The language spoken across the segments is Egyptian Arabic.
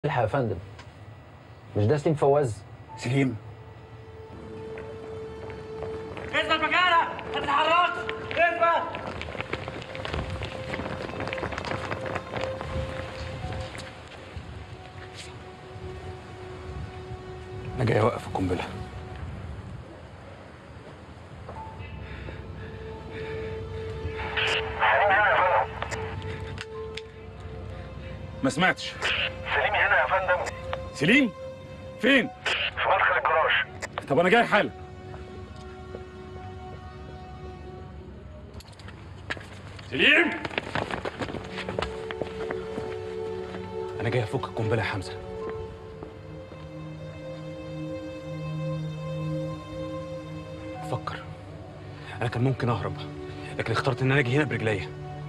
الحق يا فندم مش ده سليم فواز سليم اثبت مكانك ما تتحركش اثبت انا جاي اوقف القنبله ما سمعتش سليم هنا يا فندم سليم فين في مدخل الجراج طب انا جاي حالا سليم انا جاي افك القنبله يا حمزه فكر انا كان ممكن اهرب لكن اخترت ان انا اجي هنا برجليا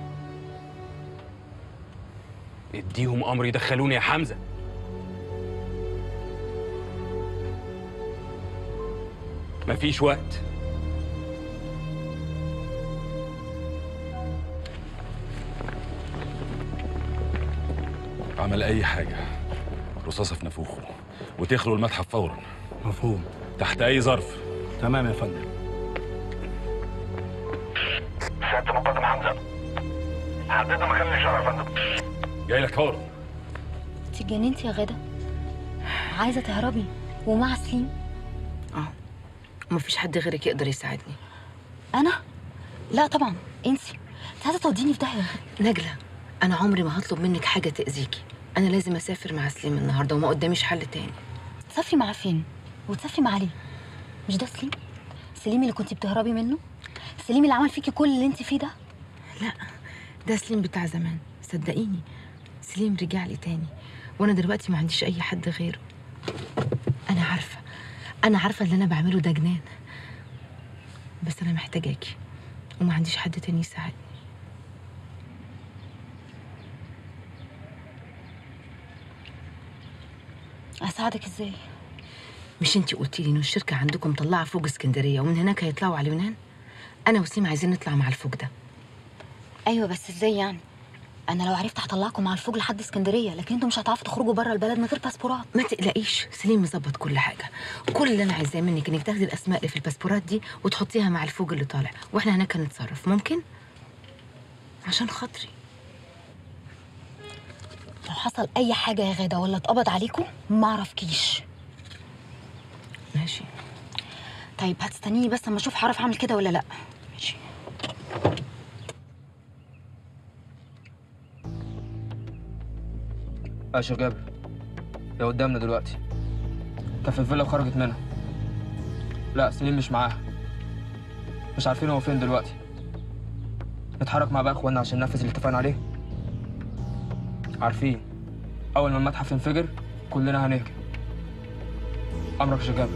اديهم امر يدخلوني يا حمزه مفيش وقت عمل اي حاجه رصاصه في نافوخه وتخلو المتحف فورا مفهوم تحت اي ظرف تمام يا فندم سيادة مقدم حمزة حددنا مكان الإشارة يا فندم جاي لك فورا انت اتجننتي يا غدا عايزه تهربي ومع سليم اه ومفيش حد غيرك يقدر يساعدني انا لا طبعا انسي انت عايزه توديني في داهيه نجلة أنا عمري ما هطلب منك حاجة تأذيكي أنا لازم أسافر مع سليم النهاردة وما قداميش حل تاني تسافري معاه فين وتسافري مع ليه مش ده سليم سليم اللي كنتي بتهربي منه سليم اللي عمل فيكي كل اللي انت فيه ده لا ده سليم بتاع زمان صدقيني سليم رجع لي تاني وأنا دلوقتي ما عنديش أي حد غيره أنا عارفة أنا عارفة اللي أنا بعمله ده جنان بس أنا محتاجاكي وما عنديش حد تاني يساعدني اساعدك ازاي مش انتي قلتي لي ان الشركه عندكم مطلعه فوج اسكندريه ومن هناك هيطلعوا على اليونان انا وسيم عايزين نطلع مع الفوج ده ايوه بس ازاي يعني انا لو عرفت هطلعكم مع الفوج لحد اسكندريه لكن انتوا مش هتعرفوا تخرجوا بره البلد من غير باسبورات ما تقلقيش سليم مظبط كل حاجه كل اللي انا عايزاه منك انك تاخدي الاسماء اللي في الباسبورات دي وتحطيها مع الفوج اللي طالع واحنا هناك هنتصرف ممكن عشان خاطري لو حصل اي حاجه يا غاده ولا اتقبض عليكم ما اعرفكيش ماشي طيب هتستنيني بس اما اشوف هعرف اعمل كده ولا لا ماشي اشرف جابر هي قدامنا دلوقتي كان في الفيلا وخرجت منها لا سليم مش معاها مش عارفين هو فين دلوقتي نتحرك مع باقي اخواننا عشان ننفذ اللي اتفقنا عليه عارفين اول ما المتحف ينفجر كلنا هنهجم امرك يا شيخ جابر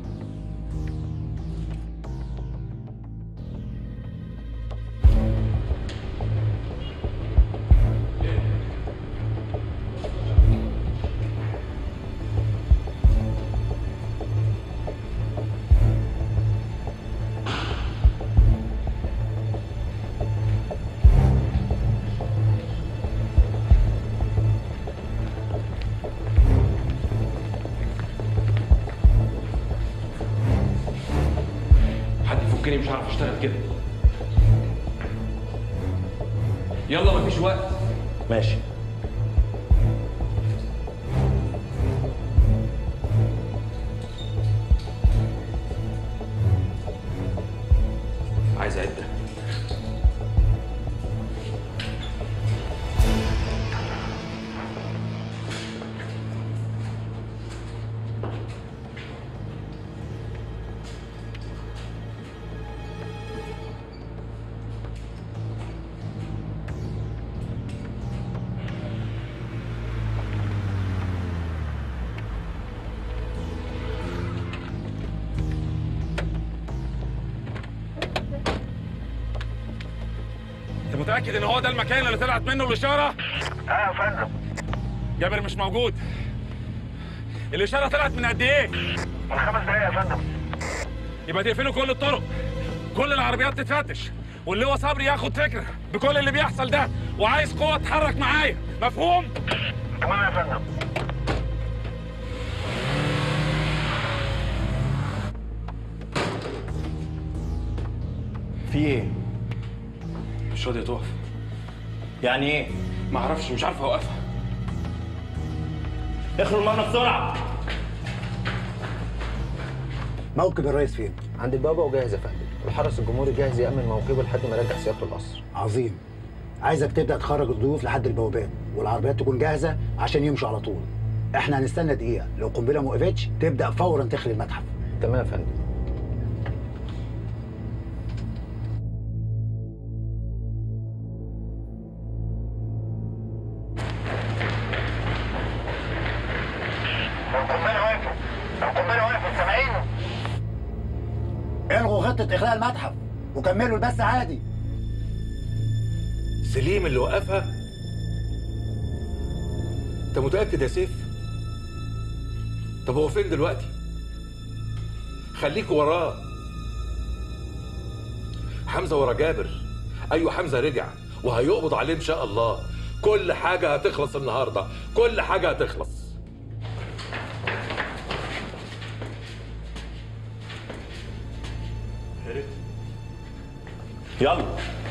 حد يفكني مش عارف اشتغل كده يلا مفيش وقت ماشي عايز عده انت متاكد ان هو ده المكان اللي طلعت منه الاشاره اه يا فندم جابر مش موجود الاشاره طلعت من قد ايه من خمس دقايق يا فندم يبقى تقفلوا كل الطرق كل العربيات تتفتش واللي هو صبري ياخد فكره بكل اللي بيحصل ده وعايز قوه تتحرك معايا مفهوم تمام يا فندم في ايه؟ مش راضيه تقف يعني ايه؟ ما اعرفش مش عارف اوقفها اخروا المبنى بسرعه موكب الرئيس فين؟ عند البابا وجاهز يا فندم الحرس الجمهوري جاهز يأمن موكبه لحد ما يرجع سيادته القصر عظيم عايزك تبدا تخرج الضيوف لحد البوابات والعربيات تكون جاهزه عشان يمشوا على طول احنا هنستنى دقيقه لو قنبله ما وقفتش تبدا فورا تخلي المتحف تمام يا فندم لو القنبله وقفت لو القنبله وقفت سامعينه الغوا خطه اخلاء المتحف وكملوا البث عادي سليم اللي وقفها انت متاكد يا سيف طب هو فين دلوقتي خليك وراه حمزه ورا جابر ايوه حمزه رجع وهيقبض عليه ان شاء الله كل حاجه هتخلص النهارده كل حاجه هتخلص يلا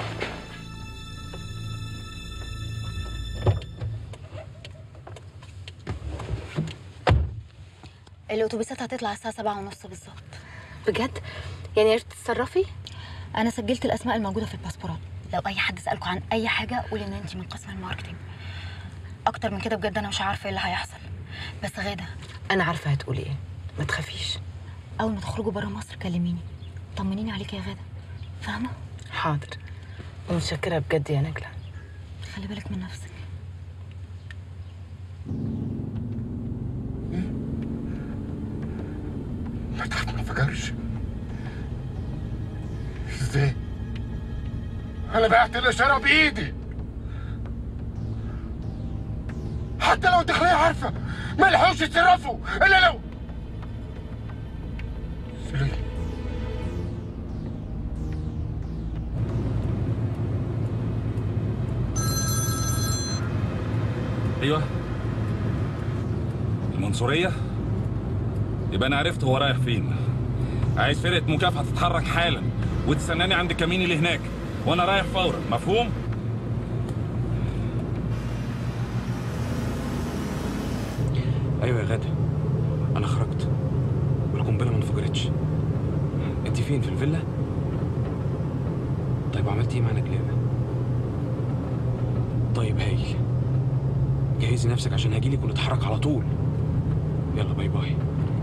الاتوبيسات هتطلع الساعه سبعة ونص بالظبط بجد يعني عرفت تتصرفي انا سجلت الاسماء الموجوده في الباسبورات لو اي حد سالكوا عن اي حاجه قولي ان انت من قسم الماركتينج اكتر من كده بجد انا مش عارفه ايه اللي هيحصل بس غاده انا عارفه هتقولي ايه ما تخافيش اول ما تخرجوا بره مصر كلميني طمنيني عليك يا غاده فاهمه حاضر ومتشكره بجد يا نجله خلي بالك من نفسك المتحف ما انفجرش ازاي؟ انا بعت الاشاره بايدي حتى لو الداخليه عارفه ما لحقوش يتصرفوا الا لو سليم ايوه المنصوريه يبقى انا عرفت هو رايح فين عايز فرقه مكافحه تتحرك حالا وتستناني عند الكمين اللي هناك وانا رايح فورا مفهوم ايوه يا غاده انا خرجت والقنبله ما انفجرتش انت فين في الفيلا طيب عملتي ايه مع نجلاء طيب هايل جهزي نفسك عشان هجيلك ونتحرك على طول يلا باي باي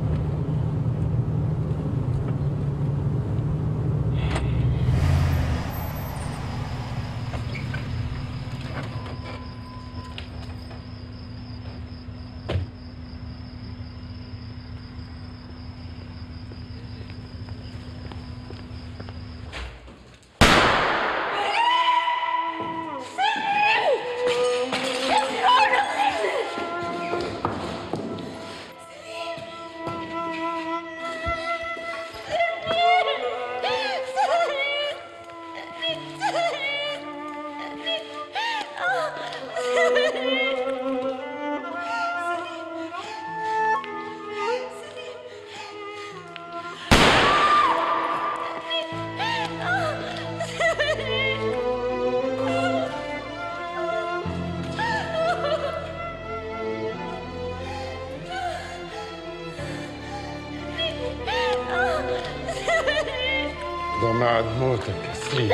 ده ميعاد موتك يا سليم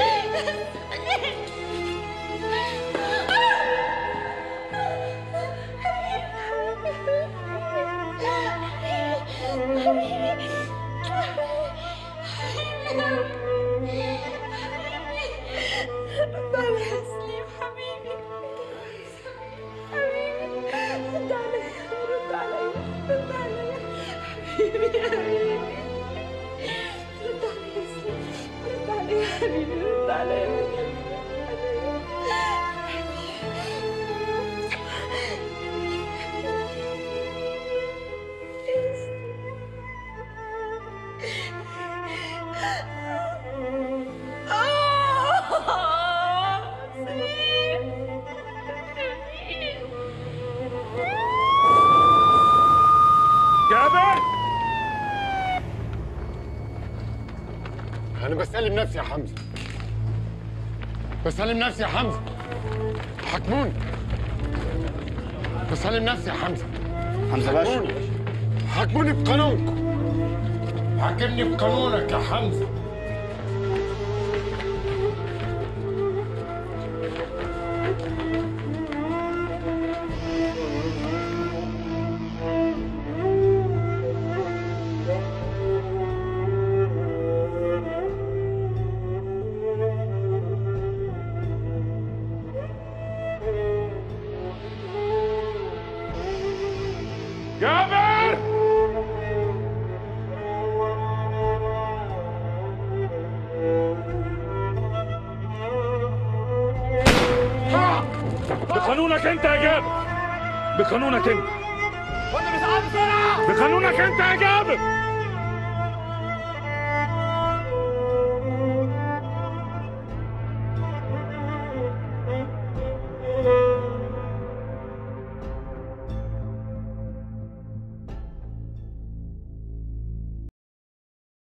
جابر انا بسلم نفسي يا حمزه بسلم نفسي يا حمزه حكموني بسلم نفسي يا حمزه حمزة باشا. حكموني. حكموني بقانونكم حاكمني بقانونك يا حمزه جابر بقانونك انت يا جابر بقانونك انت بقانونك انت يا جابر